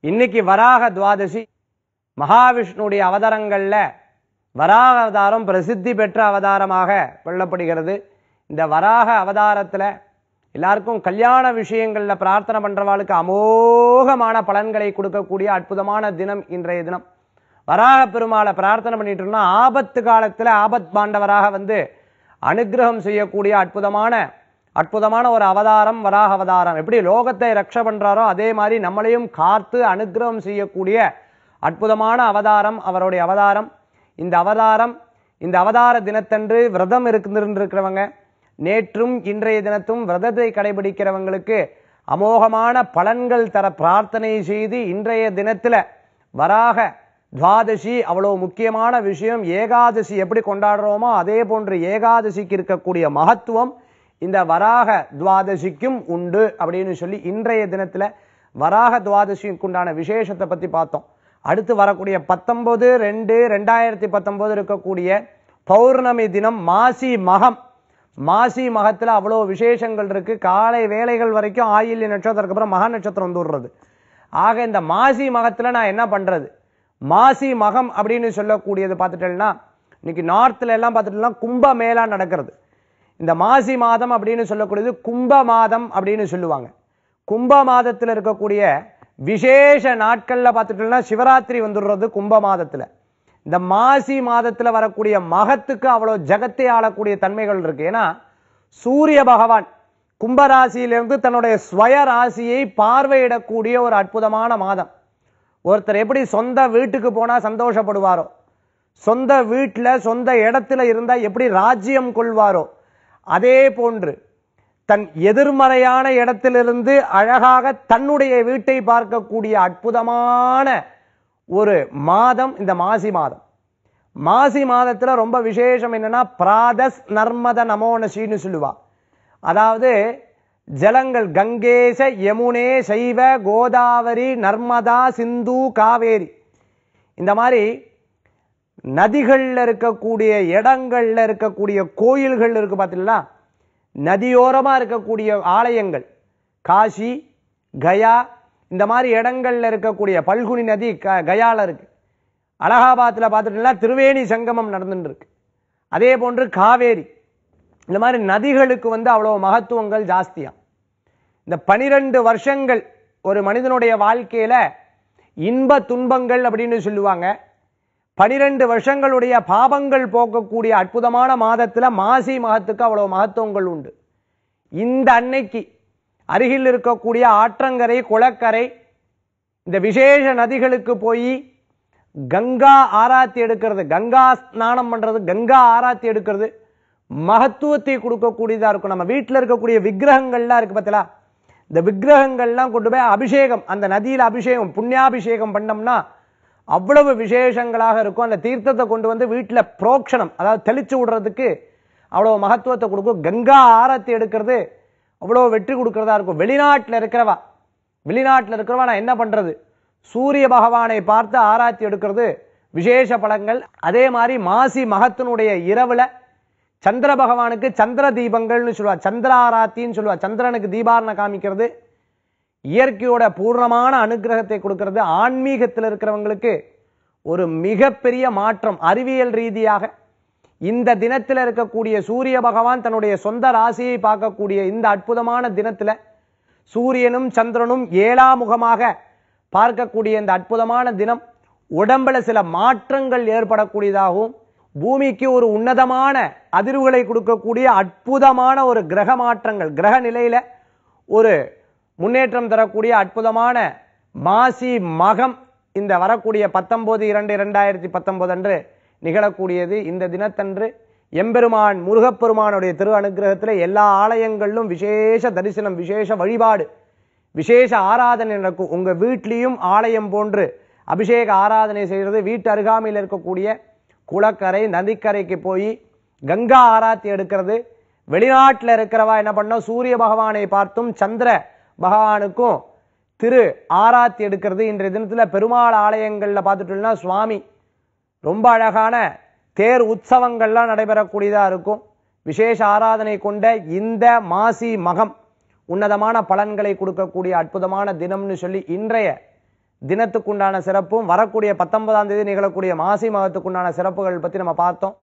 இன்னைக்கு வராக துவாதசி மகாவிஷ்ணுடைய அவதாரங்கள்ல வராக அவதாரம் பிரசித்தி பெற்ற அவதாரமாக கொள்ளப்படுகிறது இந்த வராக அவதாரத்துல எல்லாருக்கும் கல்யாண விஷயங்கள்ல பிரார்த்தனை பண்றவாளுக்கு அமோகமான பலன்களை கொடுக்கக்கூடிய அற்புதமான தினம் இன்றைய தினம் வராக பெருமாளை பிரார்த்தனை பண்ணிட்டு இருந்தோம் ஆபத்து காலத்துல ஆபத் பாண்டவராக வந்து அனுகிரகம் செய்யக்கூடிய அற்புதமான அற்புதமான ஒரு அவதாரம் வராக அவதாரம் எப்படி லோகத்தை ரக்ஷ பண்றாரோ அதே மாதிரி நம்மளையும் காத்து அனுகிரகம் செய்யக்கூடிய அற்புதமான அவதாரம் அவருடைய அவதாரம் இந்த அவதாரம் இந்த அவதார தினத்தன்று விரதம் இருந்திருக்கிறவங்க நேற்றும் இன்றைய தினத்தும் விரதத்தை கடைபிடிக்கிறவங்களுக்கு அமோகமான பலன்கள் தர பிரார்த்தனை செய்து இன்றைய தினத்துல வராக துவாதசி அவ்வளவு முக்கியமான விஷயம் ஏகாதசி எப்படி கொண்டாடுறோமோ அதே போன்று ஏகாதசிக்கு இருக்கக்கூடிய மகத்துவம் இந்த வராக துவாதசிக்கும் உண்டு அப்படின்னு சொல்லி இன்றைய தினத்துல வராக துவாதசிக்கு உண்டான விசேஷத்தை பத்தி பார்த்தோம் அடுத்து வரக்கூடிய பத்தொன்பது ரெண்டு ரெண்டாயிரத்தி பத்தொன்பது இருக்கக்கூடிய பௌர்ணமி தினம் மாசி மகம் மாசி மகத்துல அவ்வளோ விசேஷங்கள் இருக்கு காலை வேலைகள் வரைக்கும் ஆயில்ய நட்சத்திரத்துக்கு அப்புறம் மக நட்சத்திரம் வந்து விடுறது ஆக இந்த மாசி மகத்துல நான் என்ன பண்றது மாசி மகம் அப்படின்னு சொல்லக்கூடியது பார்த்துட்டேன்னா இன்னைக்கு நார்த்ல எல்லாம் பார்த்துட்டோம்னா கும்ப மேளா நடக்கிறது இந்த மாசி மாதம் அப்படின்னு சொல்லக்கூடியது கும்ப மாதம் அப்படின்னு சொல்லுவாங்க கும்ப மாதத்தில் இருக்கக்கூடிய விசேஷ நாட்கள்ல பார்த்துட்டோம்னா சிவராத்திரி வந்துடுறது கும்ப மாதத்துல இந்த மாசி மாதத்துல வரக்கூடிய மகத்துக்கு அவ்வளவு ஜகத்தை ஆளக்கூடிய தன்மைகள் இருக்கு ஏன்னா சூரிய பகவான் கும்பராசியிலிருந்து தன்னுடைய ஸ்வய ராசியை பார்வையிடக்கூடிய ஒரு அற்புதமான மாதம் ஒருத்தர் எப்படி சொந்த வீட்டுக்கு போனா சந்தோஷப்படுவாரோ சொந்த வீட்டுல சொந்த இடத்துல இருந்தா எப்படி ராஜ்யம் கொள்வாரோ அதே போன்று தன் எதிர்மறையான இடத்திலிருந்து அழகாக தன்னுடைய வீட்டை பார்க்கக்கூடிய அற்புதமான ஒரு மாதம் இந்த மாசி மாதம் மாசி மாதத்துல ரொம்ப விசேஷம் என்னன்னா பிராதஸ் நர்மத நமோனசின்னு சொல்லுவா அதாவது ஜலங்கள் கங்கேச யமுனே சைவ கோதாவரி நர்மதா சிந்து காவேரி இந்த மாதிரி நதிகள்ல இருக்கக்கூடிய இடங்கள்ல இருக்கக்கூடிய கோயில்கள் இருக்கு பார்த்தீங்களா நதியோரமா இருக்கக்கூடிய ஆலயங்கள் காசி கயா இந்த மாதிரி இடங்கள்ல இருக்கக்கூடிய பல்குனி நதி க கயால இருக்கு அலகாபாத்தில் பார்த்துட்டீங்கன்னா திருவேணி சங்கமம் நடந்துட்டு இருக்கு அதே போன்று காவேரி இந்த மாதிரி நதிகளுக்கு வந்து அவ்வளோ மகத்துவங்கள் ஜாஸ்தியா இந்த பனிரெண்டு வருஷங்கள் ஒரு மனிதனுடைய வாழ்க்கையில இன்ப துன்பங்கள் அப்படின்னு சொல்லுவாங்க பனிரெண்டு வருஷங்களுடைய பாபங்கள் போக்கக்கூடிய அற்புதமான மாதத்துல மாசி மகத்துக்கு அவ்வளவு மகத்துவங்கள் உண்டு இந்த அன்னைக்கு அருகில் இருக்கக்கூடிய ஆற்றங்கரை குளக்கரை இந்த விசேஷ நதிகளுக்கு போய் கங்கா ஆராத்தி எடுக்கிறது கங்கா ஸ்நானம் பண்றது கங்கா ஆராத்தி எடுக்கிறது மகத்துவத்தை கொடுக்கக்கூடியதா இருக்கும் நம்ம வீட்டில் இருக்கக்கூடிய விக்கிரகங்கள்லாம் இருக்கு பார்த்தீங்களா இந்த விக்கிரகங்கள்லாம் கொண்டு போய் அபிஷேகம் அந்த நதியில அபிஷேகம் புண்ணியாபிஷேகம் பண்ணோம்னா அவ்வளவு விசேஷங்களாக இருக்கும் அந்த தீர்த்தத்தை கொண்டு வந்து வீட்டில் புரோக்ஷணம் அதாவது தெளிச்சு விடுறதுக்கு அவ்வளவு மகத்துவத்தை கொடுக்கும் கங்கா ஆரத்தி எடுக்கிறது அவ்வளோ வெற்றி கொடுக்கறதா இருக்கும் வெளிநாட்டில் இருக்கிறவா வெளிநாட்டில் இருக்கிறவா நான் என்ன பண்றது சூரிய பகவானை பார்த்து ஆராய்ச்சி எடுக்கிறது விசேஷ பலங்கள் அதே மாதிரி மாசி மகத்தினுடைய இரவுல சந்திர பகவானுக்கு சந்திர தீபங்கள்னு சொல்லுவா சந்திர ஆராத்தின்னு சொல்லுவா சந்திரனுக்கு தீபாரணை காமிக்கிறது இயற்கையோட பூர்ணமான அனுகிரகத்தை கொடுக்கிறது ஆன்மீகத்தில் இருக்கிறவங்களுக்கு ஒரு மிகப்பெரிய மாற்றம் அறிவியல் ரீதியாக இந்த தினத்தில் இருக்கக்கூடிய சூரிய பகவான் தன்னுடைய சொந்த ராசியை பார்க்கக்கூடிய இந்த அற்புதமான தினத்துல சூரியனும் சந்திரனும் ஏழாமுகமாக பார்க்கக்கூடிய இந்த அற்புதமான தினம் உடம்புல சில மாற்றங்கள் ஏற்படக்கூடியதாகவும் பூமிக்கு ஒரு உன்னதமான அதிர்வுகளை கொடுக்கக்கூடிய அற்புதமான ஒரு கிரக மாற்றங்கள் கிரக நிலையில ஒரு முன்னேற்றம் தரக்கூடிய அற்புதமான மாசி மகம் இந்த வரக்கூடிய பத்தொன்பது இரண்டு இரண்டாயிரத்தி பத்தொன்பது அன்று நிகழக்கூடியது இந்த தினத்தன்று எம்பெருமான் முருகப்பெருமானுடைய திரு அனுகிரகத்தில் எல்லா ஆலயங்களிலும் விசேஷ தரிசனம் விசேஷ வழிபாடு விசேஷ ஆராதனை நடக்கும் உங்க வீட்லேயும் ஆலயம் போன்று அபிஷேக ஆராதனை செய்கிறது வீட்டு அருகாமையில் இருக்கக்கூடிய குளக்கரை நதிக்கரைக்கு போய் கங்கா ஆராத்தி எடுக்கிறது வெளிநாட்டில் இருக்கிறவா என்ன பண்ணோம் சூரிய பகவானை பார்த்தும் சந்திர பகவானுக்கும் திரு ஆராத்தி எடுக்கிறது இன்றைய தினத்துல பெருமாள் ஆலயங்கள்ல பார்த்துட்டோம்னா சுவாமி ரொம்ப அழகான தேர் உற்சவங்கள்லாம் நடைபெறக்கூடியதா இருக்கும் விசேஷ ஆராதனை கொண்ட இந்த மாசி மகம் உன்னதமான பலன்களை கொடுக்கக்கூடிய அற்புதமான தினம்னு சொல்லி இன்றைய தினத்துக்குண்டான சிறப்பும் வரக்கூடிய பத்தொன்பதாம் தேதி நிகழக்கூடிய மாசி மகத்துக்குண்டான சிறப்புகள் பற்றி நம்ம பார்த்தோம்